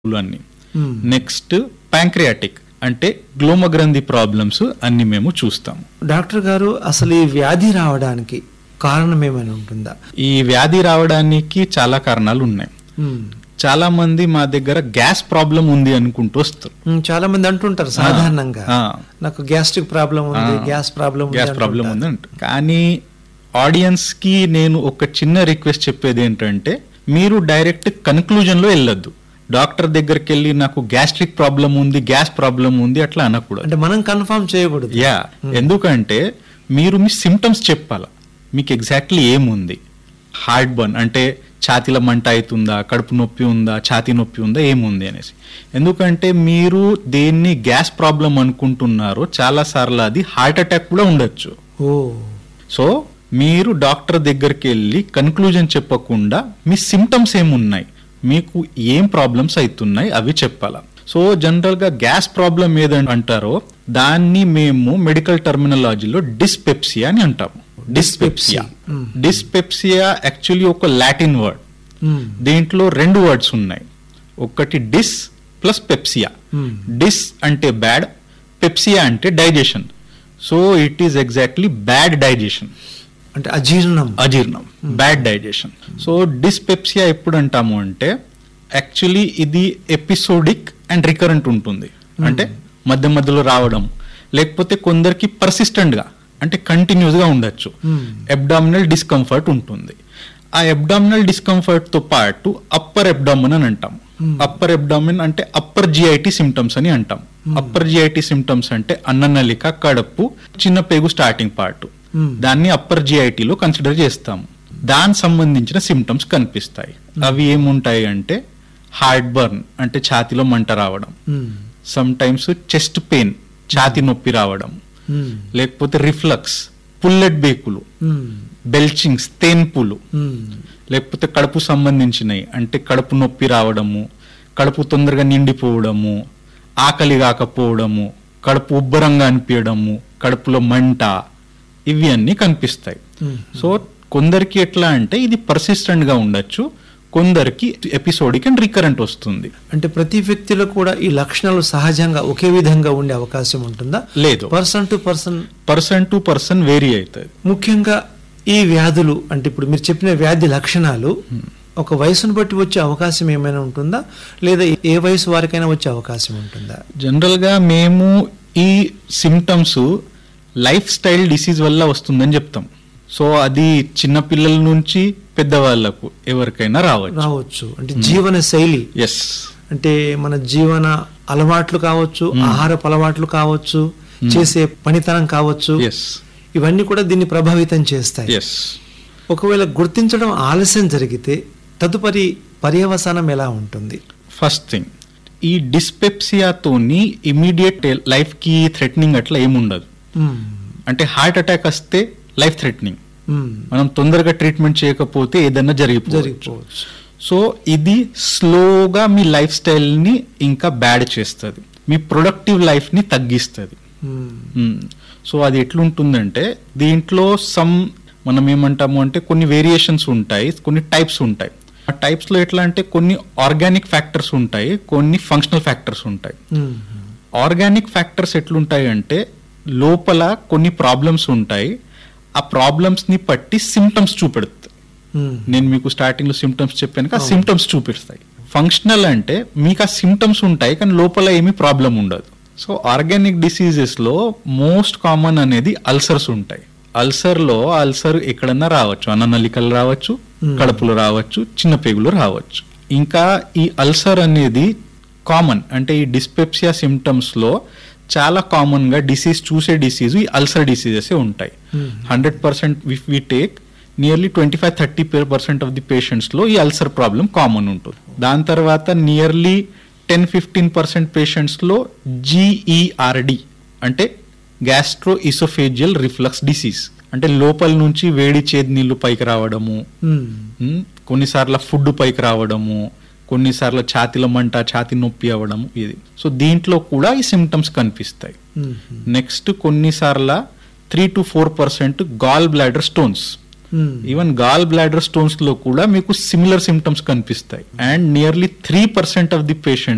అన్ని next pancreatic అంటే గ్లోమగ్రంథి problems అన్ని మేము చూస్తాము డాక్టర్ గారు అసలు ఈ వ్యాధి రావడానికి కారణం ఏమైనా ఉంటుందా ఈ వ్యాధి రావడానికి చాలా కారణాలు ఉన్నాయి మ్మ్. చాలా మంది మా దగ్గర గ్యాస్ ప్రాబ్లం ఉంది అనుకుంటూ వస్తారు మ్మ్, చాలా మంది అంటుంటారు సాధారణంగా ఆ. నాకు గ్యాస్ట్రిక్ ప్రాబ్లం ఉంది ఆ. గ్యాస్ ప్రాబ్లం ఉంది గ్యాస్ ప్రాబ్లం అంటుంటారు. ఉంది అంట కానీ ఆడియన్స్ కి నేను ఒక చిన్న రిక్వెస్ట్ చెప్పేది ఏంటంటే మీరు డైరెక్ట్ కన్క్లూజన్ లో వెళ్ళొద్దు డాక్టర్ దగ్గరికి వెళ్ళి నాకు గ్యాస్ట్రిక్ ప్రాబ్లం ఉంది గ్యాస్ ప్రాబ్లం ఉంది అట్లా అనకూడదు అంటే మనం కన్ఫర్మ్ చేయకూడదు యా ఎందుకంటే మీరు మీ సిమ్టమ్స్ చెప్పాల మీకు ఎగ్జాక్ట్లీ ఏముంది హార్ట్ బర్న్ అంటే ఛాతీల మంట అవుతుందా కడుపు నొప్పి ఉందా ఛాతీ నొప్పి ఉందా ఏముంది అనేసి ఎందుకంటే మీరు దేన్ని గ్యాస్ ప్రాబ్లం అనుకుంటున్నారో చాలా సార్లు అది హార్ట్ అటాక్ కూడా ఉండొచ్చు ఓ సో మీరు డాక్టర్ దగ్గరికి వెళ్ళి కన్క్లూజన్ చెప్పకుండా మీ సిమ్టమ్స్ ఏమున్నాయి మీకు ఏం ప్రాబ్లమ్స్ అవుతున్నాయి అవి చెప్పాలా సో జనరల్ గా గ్యాస్ ప్రాబ్లం ఏదని అంటారో దాన్ని మేము మెడికల్ టర్మినాలజీలో డిస్పెప్సియా అని అంటాము డిస్పెప్సియా డిస్పెప్సియా యాక్చువల్లీ ఒక లాటిన్ వర్డ్ మ్మ్. దీంట్లో రెండు వర్డ్స్ ఉన్నాయి ఒకటి డిస్ ప్లస్ పెప్సియా మ్మ్. డిస్ అంటే బ్యాడ్ పెప్సియా అంటే digestion so it is exactly bad digestion అంటే అజీర్ణం అజీర్ణం బ్యాడ్ డైజెషన్ సో డిస్పెప్సియా ఎప్పుడు అంటాము అంటే యాక్చువల్లీ ఇది ఎపిసోడిక్ అండ్ రికరెంట్ ఉంటుంది అంటే మధ్య మధ్యలో రావడం లేకపోతే కొందరికి పర్సిస్టెంట్ గా అంటే కంటిన్యూస్ గా ఉండొచ్చు Hmm. ఎబ్డామినల్ డిస్కంఫర్ట్ ఉంటుంది ఆ ఎబ్డామినల్ డిస్కంఫర్ట్ తో పాటు అప్పర్ ఎబ్డామిన్ అని అంటాం అప్పర్ ఎబ్డామిన్ అంటే అప్పర్ జిఐటి సిమ్టమ్స్ అని అంటాం అప్పర్ జిఐటి సిమ్టమ్స్ అంటే అన్ననలిక కడుపు చిన్న పేగు స్టార్టింగ్ పార్ట్ Hmm. దాన్ని అప్పర్ జిఐటిలో కన్సిడర్ చేస్తాము దానికి సంబంధించిన సిమ్టమ్స్ కనిపిస్తాయి అవి ఏముంటాయి అంటే హార్ట్ బర్న్ అంటే ఛాతిలో మంట రావడం hmm. Sometimes chest pain ఛాతి నొప్పి రావడం మ్మ్. లేకపోతే రిఫ్లక్స్ పుల్లెట్ బేకులు మ్మ్. బెల్చింగ్స్ తేన్పులు మ్మ్. లేకపోతే కడుపు సంబంధించినవి అంటే కడుపు నొప్పి రావడము కడుపు తొందరగా నిండిపోవడము ఆకలి కాకపోవడము కడుపు ఉబ్బరంగా అనిపించడము కడుపులో మంట ఇవి అన్నీ కనిపిస్తాయి మ్మ్. సో కొందరికి ఎట్లా అంటే ఇది పర్సిస్టెంట్ గా ఉండొచ్చు కొందరికి ఎపిసోడిక్ అండ్ రికరెంట్ వస్తుంది అంటే ప్రతి వ్యక్తిలో కూడా ఈ లక్షణాలు సహజంగా ఒకే విధంగా ఉండే అవకాశం ఉంటుందా లేదు person to person person to person vary అవుతుంది ముఖ్యంగా ఈ వ్యాధులు అంటే ఇప్పుడు మీరు చెప్పిన వ్యాధి లక్షణాలు ఒక వయసును బట్టి వచ్చే అవకాశం ఏమైనా ఉంటుందా లేదా ఏ వయసు వారికైనా వచ్చే అవకాశం ఉంటుందా జనరల్ గా మేము ఈ సిమ్టమ్స్ లైఫ్ స్టైల్ డిసీజ్ వల్ల వస్తుందని చెప్తాం సో అది చిన్న పిల్లల నుంచి పెద్దవాళ్లకు ఎవరికైనా రావచ్చు రావచ్చు అంటే జీవన శైలి ఎస్ అంటే మన జీవన అలవాట్లు కావచ్చు ఆహారపు అలవాట్లు కావచ్చు చేసే పనితనం కావచ్చు ఎస్ ఇవన్నీ కూడా దీన్ని ప్రభావితం చేస్తాయి ఎస్ ఒకవేళ గుర్తించడం ఆలస్యం జరిగితే తదుపరి పర్యవసానం ఎలా ఉంటుంది ఫస్ట్ థింగ్ ఈ డిస్పెప్సియాతోని ఇమీడియట్ లైఫ్ కి థ్రెటనింగ్ అట్లా ఏముండదు మ్మ్. అంటే హార్ట్ అటాక్ వస్తే లైఫ్ థ్రెటనింగ్ మ్మ్. మనం తొందరగా ట్రీట్మెంట్ చేయకపోతే ఏదన్నా జరిగిపోవచ్చు జరిగిపోవచ్చు సో ఇది స్లోగా మీ లైఫ్ స్టైల్ని ఇంకా బ్యాడ్ చేస్తుంది మీ ప్రొడక్టివ్ లైఫ్ని తగ్గిస్తుంది మ్మ్. సో అది ఎట్లుంటుందంటే దీంట్లో సమ్ మనం ఏమంటాము అంటే కొన్ని వేరియేషన్స్ ఉంటాయి కొన్ని టైప్స్ ఉంటాయి ఆ టైప్స్లో ఎట్లా అంటే కొన్ని ఆర్గానిక్ ఫ్యాక్టర్స్ ఉంటాయి కొన్ని ఫంక్షనల్ ఫ్యాక్టర్స్ ఉంటాయి మ్మ్. ఆర్గానిక్ ఫ్యాక్టర్స్ ఎట్లుంటాయి అంటే లోపల కొన్ని ప్రాబ్లమ్స్ ఉంటాయి ఆ ప్రాబ్లమ్స్ ని పట్టి సిమ్టమ్స్ చూపెడుతాయి మ్మ్. నేను మీకు స్టార్టింగ్ లో సిమ్టమ్స్ చెప్పాను ఆ సిమ్టమ్స్ చూపిస్తాయి ఫంక్షనల్ అంటే మీకు ఆ సిమ్టమ్స్ ఉంటాయి కానీ లోపల ఏమీ ప్రాబ్లం ఉండదు సో ఆర్గానిక్ డిసీజెస్ లో మోస్ట్ కామన్ అనేది అల్సర్స్ ఉంటాయి అల్సర్ లో అల్సర్ ఎక్కడన్నా రావచ్చు అన్ననలికలు రావచ్చు కడుపులో రావచ్చు చిన్న పేగులు రావచ్చు ఇంకా ఈ అల్సర్ అనేది కామన్ అంటే ఈ డిస్పెప్సియా సిమ్టమ్స్ లో చాలా కామన్ గా డిసీజ్ చూసే డిసీజ్ ఈ అల్సర్ డిసీజెస్ ఉంటాయి hundred percent if we take nearly twenty five thirty percent of the patients లో ఈ అల్సర్ ప్రాబ్లం కామన్ ఉంటుంది దాని తర్వాత nearly ten fifteen percent patients లో జిఈఆర్డి అంటే గ్యాస్ట్రో ఇసోఫేజియల్ రిఫ్లక్స్ డిసీజ్ అంటే లోపల నుంచి వేడి చేతి నీళ్లు పైకి రావడము మ్మ్. ఉమ్, కొన్నిసార్లు ఫుడ్ పైకి రావడము కొన్నిసార్లు ఛాతిలో మంట ఛాతి నొప్పి అవ్వడము ఇది సో దీంట్లో కూడా ఈ సిమ్టమ్స్ కనిపిస్తాయి మ్మ్. నెక్స్ట్ కొన్నిసార్ల three to four percent gallbladder stones hmm. Even gallbladder stones లో కూడా మీకు సిమిలర్ సిమ్టమ్స్ కనిపిస్తాయి and nearly three percent of the patients